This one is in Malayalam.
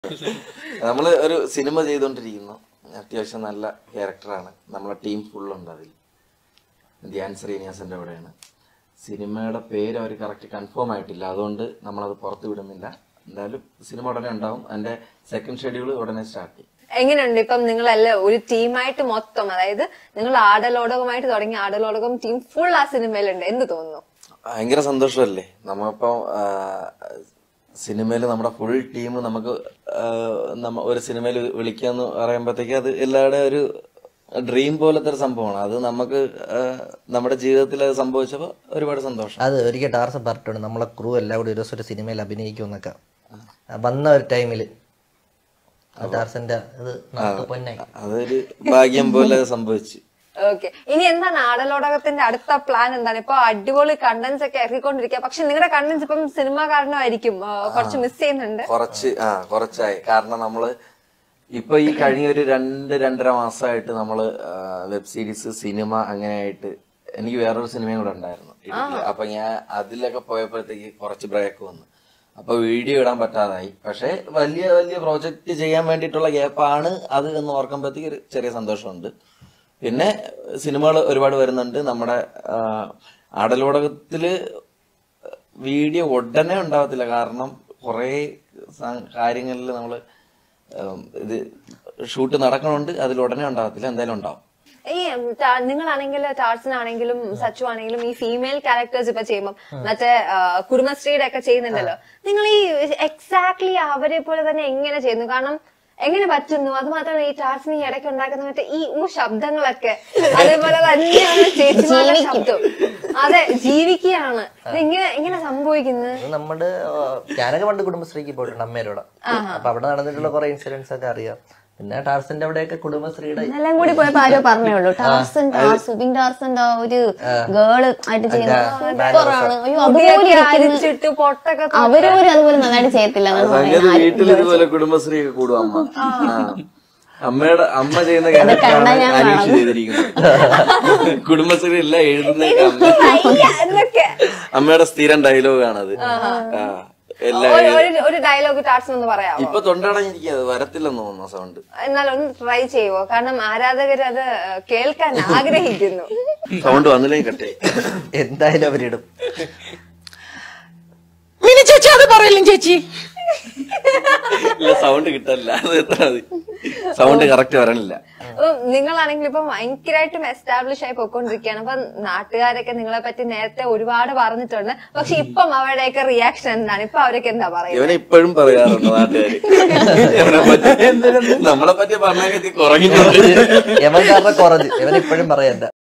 നമ്മൾ ഒരു സിനിമ ചെയ്തുകൊണ്ടിരിക്കുന്നു അത്യാവശ്യം നല്ല ക്യാരക്ടറാണ് നമ്മളെ ടീം ഫുള്ളുണ്ട് അതിൽ ധ്യാൻ ശ്രീനിവാസന്റെ കൂടെയാണ് സിനിമയുടെ പേര് അവർ കറക്റ്റ് കൺഫേം ആയിട്ടില്ല അതുകൊണ്ട് നമ്മളത് പുറത്തു വിടുന്നില്ല എന്തായാലും സിനിമ ഉടനെ ഉണ്ടാവും അതിന്റെ സെക്കൻഡ് ഷെഡ്യൂൾ ഉടനെ സ്റ്റാർട്ട് ചെയ്യും എങ്ങനെയുണ്ട് ഇപ്പം നിങ്ങളെല്ലാം ഒരു ടീമായിട്ട് മൊത്തം അതായത് നിങ്ങൾ ആടലോടകമായിട്ട് തുടങ്ങിയ ആടലോടകം ടീം ഫുൾ ആ സിനിമയിലുണ്ട് എന്ത് തോന്നുന്നു ഭയങ്കര സന്തോഷമല്ലേ നമ്മളിപ്പം സിനിമയിൽ നമ്മുടെ ഫുൾ ടീം നമുക്ക് ആ, നമ്മ ഒരു സിനിമയിൽ വിളിക്കാന്ന് പറയുമ്പോഴത്തേക്ക് അത് എല്ലാവരുടെയും ഒരു ഡ്രീം പോലത്തെ ഒരു സംഭവമാണ് അത് നമുക്ക് ആ, നമ്മുടെ ജീവിതത്തിൽ അത് സംഭവിച്ചപ്പോൾ ഒരുപാട് സന്തോഷം അത് ഒരിക്കൽ ടാർസൻ പറഞ്ഞിട്ടുണ്ട് നമ്മളെ ക്രൂ എല്ലാം കൂടി ഒരു ദിവസം ഒരു സിനിമയിൽ അഭിനയിക്കും എന്നൊക്കെ വന്ന ഒരു ടൈമിൽ ടാർസന്റെ ഇത് നമുക്ക് പൊന്നായി അതൊരു ഭാഗ്യം പോലെ സംഭവിച്ചു ഓക്കെ ഇനി എന്താണ് ആടലോടകത്തിന്റെ അടുത്ത പ്ലാൻ എന്താണ് ഇപ്പൊ അടിപൊളി കണ്ടന്റ്സ് ഒക്കെ ഇറക്കിക്കൊണ്ടിരിക്കുക പക്ഷെ നിങ്ങളുടെ കണ്ടന്റ്സ് ഇപ്പം സിനിമ കാരണമായിരിക്കും ആ, കുറച്ച് മിസ് ചെയ്യുന്നുണ്ട് കുറച്ച് ആ കുറച്ചായി കാരണം നമ്മള് ഇപ്പൊ ഈ കഴിഞ്ഞ ഒരു രണ്ട് രണ്ടര മാസമായിട്ട് നമ്മള് വെബ് സീരീസ് സിനിമ അങ്ങനെയായിട്ട് എനിക്ക് വേറൊരു സിനിമയും കൂടെ ഉണ്ടായിരുന്നു ഇടുക്കിയില്. അപ്പൊ ഞാൻ അതിലൊക്കെ പോയപ്പോഴത്തേക്ക് കുറച്ച് ബ്രേക്ക് വന്നു അപ്പൊ വീഡിയോ ഇടാൻ പറ്റാതായി പക്ഷെ വലിയ വലിയ പ്രോജക്റ്റ് ചെയ്യാൻ വേണ്ടിയിട്ടുള്ള ഗ്യാപ്പാണ് അത് എന്ന് ഓർക്കുമ്പോഴത്തേക്ക് ഒരു ചെറിയ സന്തോഷമുണ്ട് പിന്നെ സിനിമകൾ ഒരുപാട് വരുന്നുണ്ട് നമ്മുടെ ആ, ആടലോടകത്തില് വീഡിയോ ഉടനെ ഉണ്ടാവത്തില്ല കാരണം കുറെ കാര്യങ്ങളിൽ നമ്മൾ ഇത് ഷൂട്ട് നടക്കണുണ്ട് അതിൽ ഉടനെ ഉണ്ടാവത്തില്ല എന്തായാലും ഉണ്ടാവും ഈ ടാ- നിങ്ങളാണെങ്കിൽ ടാർസനാണെങ്കിലും സച്ചു ആണെങ്കിലും ഈ ഫീമെയിൽ ക്യാരക്ടേഴ്സ് ഇപ്പൊ ചെയ്യുമ്പോൾ മറ്റേ ആ, കുടുംബശ്രീയുടെ ഒക്കെ ചെയ്യുന്നുണ്ടല്ലോ നിങ്ങൾ ഈ എക്സാക്ട്ലി അവരെ പോലെ തന്നെ എങ്ങനെ ചെയ്യുന്നു കാരണം എങ്ങനെ പറ്റുന്നു അത് മാത്രമല്ല ഈ ടാർസിന് ഈ ഇടയ്ക്ക് ഉണ്ടാക്കുന്ന മറ്റേ ഈ ഊ ശബ്ദങ്ങളൊക്കെ അതേപോലെ തന്നെയാണ് ചേച്ചിമാരുടെ ശബ്ദം അതെ ജീവിക്കുകയാണ് ഇത് എങ്ങനെ എങ്ങനെ സംഭവിക്കുന്നത് അത് നമ്മുടെ ആ, ഞാനൊക്കെ പണ്ട് കുടുംബശ്രീക്ക് പോയിട്ടുണ്ട് അമ്മേരോടെ അപ്പൊ അവിടെ നടന്നിട്ടുള്ള കുറെ ഇൻസിഡൻസ് ഒക്കെ അറിയാം പിന്നെ ടാർസന്റെ അവിടെയൊക്കെ കുടുംബശ്രീയുടെ എല്ലാം കൂടി പോയപ്പോ ആരോ പറഞ്ഞേ ഉള്ളൂ ടാർസൻ സുബിൻ ടാർസന്റെ ആ ഒരു ഗേള് ആയിട്ട് ചെയ്യുന്ന സൂപ്പറാണ് അയ്യോ അതുപോലെ മുടിയൊക്കെ ഇരിക്കുന്നു. അരിച്ചിട്ട് പൊട്ടൊക്കെ തൊട്ട് അവര് പോലും അതുപോലെ നന്നായിട്ട് ചെയ്യത്തില്ല എന്നാണ് സംഗതി പറയുന്നത്. വീട്ടിൽ ഇതുപോലെ കുടുംബശ്രീ ഒക്കെ കൂടും അമ്മ ആ. അമ്മയുടെ അമ്മ ചെയ്യുന്ന ക്യാരക്ടറാണ് ഞാൻ അനീഷ് ചെയ്തിരിക്കുന്നത് കുടുംബശ്രീ ഇല്ല എഴുതുന്നേക്ക് അമ്മ അയ്യ എന്നൊക്കെ അമ്മയുടെ സ്ഥിരം ഡയലോഗാണത് ആ എല്ലാ ഒരു- ഒരു ഒരു ഡയലോഗ് ടാർസൻ ഒന്ന് പറയാമോ ഇപ്പൊ തൊണ്ടടങ്ങിയിരിക്കുക അത് വരത്തില്ലെന്ന് തോന്നുന്നു സൗണ്ട് എന്നാൽ ഒന്ന് ട്രൈ ചെയ്യുവോ കാരണം ആരാധകർ അത് കേൾക്കാൻ ആഗ്രഹിക്കുന്നു സൗണ്ട് വന്നില്ലെങ്കിൽ കട്ടേ എന്തായാലും അവരിടും മിനി ചേച്ചി അത് പറയില്ലേ ചേച്ചി ഇല്ല സൗണ്ട് കിട്ടല്ല അത് എത്ര മതി സൗണ്ട് കറക്റ്റ് വരണില്ല അപ്പം നിങ്ങളാണെങ്കിൽ ഇപ്പൊ ഭയങ്കരമായിട്ടും എസ്റ്റാബ്ലിഷ് ആയി പോയിക്കൊണ്ടിരിക്കുകയാണ് അപ്പൊ നാട്ടുകാരൊക്കെ നിങ്ങളെ പറ്റി നേരത്തെ ഒരുപാട് പറഞ്ഞിട്ടുണ്ട് പക്ഷെ ഇപ്പം അവരുടെയൊക്കെ റിയാക്ഷൻ എന്താണ് ഇപ്പൊ അവരൊക്കെ എന്താ പറയുന്നത് ഇവനെ ഇപ്പോഴും പറയാറുണ്ട് നാട്ടുകാര് ഇവനെ പറ്റി നമ്മളെ പറ്റി പറഞ്ഞാൽ കുറഞ്ഞിട്ടുണ്ട് യവൻ കാരണം കുറഞ്ഞ് ഇവൻ ഇപ്പോഴും പറയണ്ട